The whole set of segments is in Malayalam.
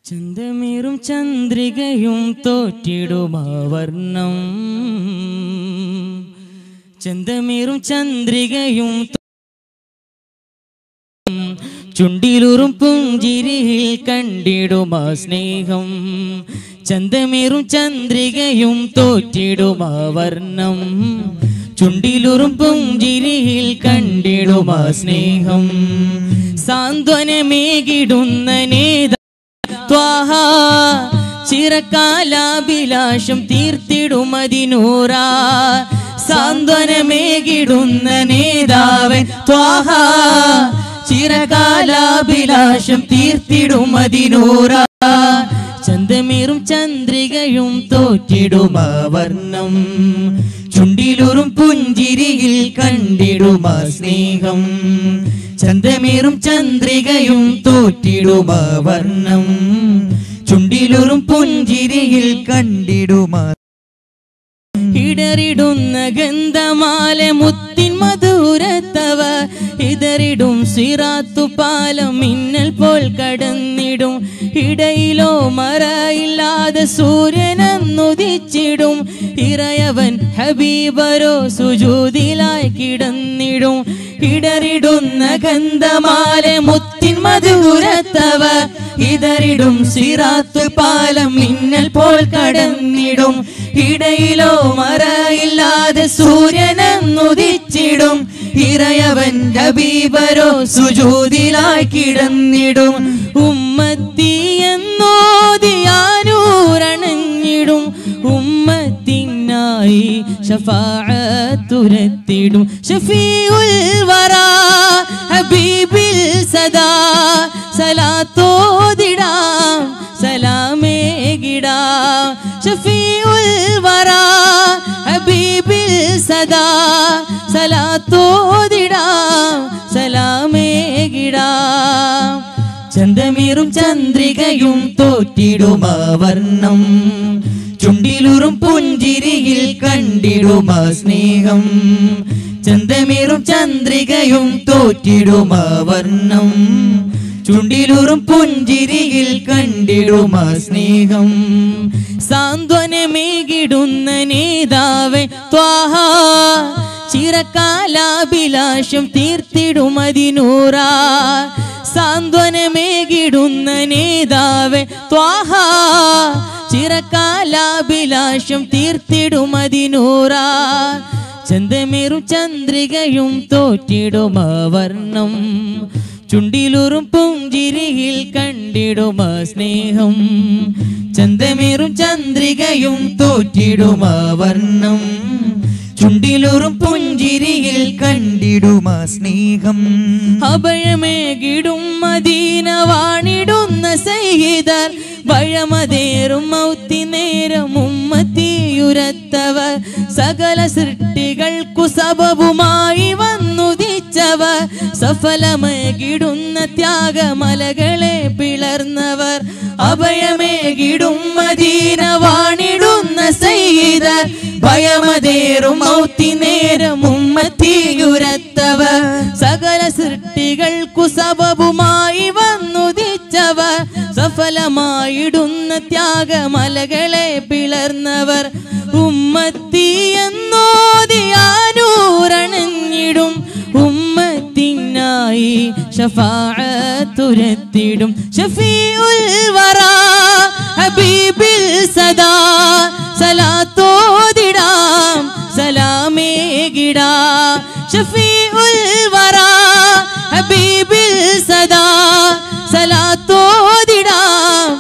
ചന്തമേറും ചന്ദ്രികയും തോറ്റിടുമാ വർണ്ണം ചന്തമേറും ചന്ദ്രികയും തോ- ചുണ്ടിലുറും പുഞ്ചിരിയിൽ കണ്ടിടുമാ സ്നേഹം ചന്തമേറും ചന്ദ്രികയും തോറ്റിടുമാ വർണ്ണം ചുണ്ടിലുറും പുഞ്ചിരിയിൽ കണ്ടിടുമാ സ്നേഹം സാന്ത്വനമേകിടുന്ന നേത ത്വാഹ ചിരക്കാലാഭിലാഷം തീർത്തിടുമതിനൂറ സാന്ത്വനമേകിടുന്ന നേതാവൻ ത്വാഹ ചിരകാലാഭിലാഷം തീർത്തിടുമതിനൂറ ചന്തമേറും ചന്ദ്രികയും തോറ്റിടുമ വർണ്ണം ചുണ്ടിലുറും പുഞ്ചിരിയിൽ കണ്ടിടുമ സ്നേഹം ചന്തമേറും ചന്ദ്രികയും തോറ്റിടുമ വർണ്ണം ചുണ്ടിലുറും പുഞ്ചിരിയിൽ കണ്ടിടുമാ ഇടറിടുന്ന ഗന്ധമാല മുത്തിൻ മധുരത്തവ ഇതറിടും സിറാത്തു പാലം മിന്നൽ പോൽ കടന്നിടും ഇടയിലോ മറയില്ലാതെ സൂര്യനെന്നുദിച്ചിടും ഇറയവൻ ഹബീബരോ സുജൂതിലായി കിടന്നിടും ഇടറിടുന്ന ഗന്ധമാല മുത്തിൻ മധുരത്തവ ഇതറിടും സിറാത്തു പാലം മിന്നൽ പോൽ കടന്നിടും ഇടയിലോ മറയില്ലാതെ സൂര്യനെന്നുദിച്ചിടും ഇറയവൻ ഹബീബരോ സുജൂതിലായി കിടന്നിടും ഉമ്മത്തി എന്നോദിയാനൂരണഞ്ഞിടും ഉമ്മത്തിനായി ഷഫാഅത്തുരത്തിടും ഷഫീഉൽ വറാ ഹബീബിൽ സദാ സലാത്തോദിടാം സലാമേകിടാം ഷഫീഉൽ വറാ ഹബീബിൽ സദാ സലാത്തോദിടാം സലാമേകിടാം ചന്തമേറും ചന്ദ്രികയും തോറ്റിടുമാ വർണ്ണം ചുണ്ടിലുറും പുഞ്ചിരിയിൽ കണ്ടിടുമാ സ്നേഹം ചന്തമേറും ചന്ദ്രികയും തോറ്റിടുമാ വർണ്ണം ചുണ്ടിലുറും പുഞ്ചിരിയിൽ കണ്ടിടുമാ സ്നേഹം സാന്ത്വനമേകിടുന്ന നേതാവെ ത്വാഹ ചിരക്കാലാഭിലാഷം തീർത്തിടുമതിനൂറ സാന്ത്വനമേകിടുന്ന നേതാവെ ത്വാഹ ചിരക്കാലാഭിലാഷം തീർത്തിടുമതിനൂറ ചന്തമേറും ചന്ദ്രികയും തോറ്റിടുമ വർണ്ണം ചുണ്ടിലുറും പുഞ്ചിരിയിൽ കണ്ടിടുമ സ്നേഹം ചന്തമേറും ചന്ദ്രികയും തോറ്റിടുമ വർണ്ണം ചുണ്ടിലുറും പുഞ്ചിരിയിൽ കണ്ടിടുമാ സ്നേഹം അഭയമേകിടും മദീന വാണിടുന്ന സൈഹിതർ ഭയമതേറും മൗത്തി നേരം ഉമ്മത്തിയുരത്തവർ സകല സൃഷ്ടികൾക്കു സബബുമായി വന്നുദിച്ചവർ സഫലമേകിടുന്ന ത്യാഗമലകളെ പിളർന്നവർ അഭയമേകിടും മദീന വാണിടുന്ന സൈഹിതർ ഭയമതേറും മൗത്തി നേരം ഉമ്മത്തിയുരത്തവർ സകല സൃഷ്ടികൾക്കു സബബുമായി വന്നുദിച്ചവർ സഫലമായിടുന്ന ത്യാഗമലകളെ പിളർന്നവർ ഉമ്മത്തി എന്നോദിയാനൂരണഞ്ഞിടും ഉമ്മത്തിനായി ഷഫാഅത്തുരത്തിടും ഷഫീഉൽ വറാ ഹബീബിൽ സദാ സലാത്തോദിടാം സലാമേകിടാ ഷഫീഉൽ വറാ ഹബീബിൽ സദാ സലാത്തോദിടാം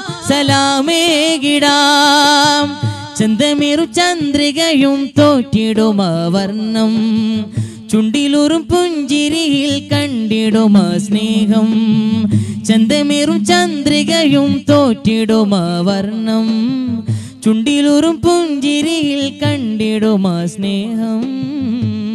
സലാമേകിടാം ചന്തമേറു ചന്ദ്രികയും തോറ്റിടുമ വർണ്ണം ചുണ്ടിലുറും പുഞ്ചിരിയിൽ കണ്ടിടുമ സ്നേഹം ചന്തമേറും ചന്ദ്രികയും തോറ്റിടുമ വർണ്ണം ചുണ്ടിലുറും പുഞ്ചിരിയിൽ കണ്ടിടുമ സ്നേഹം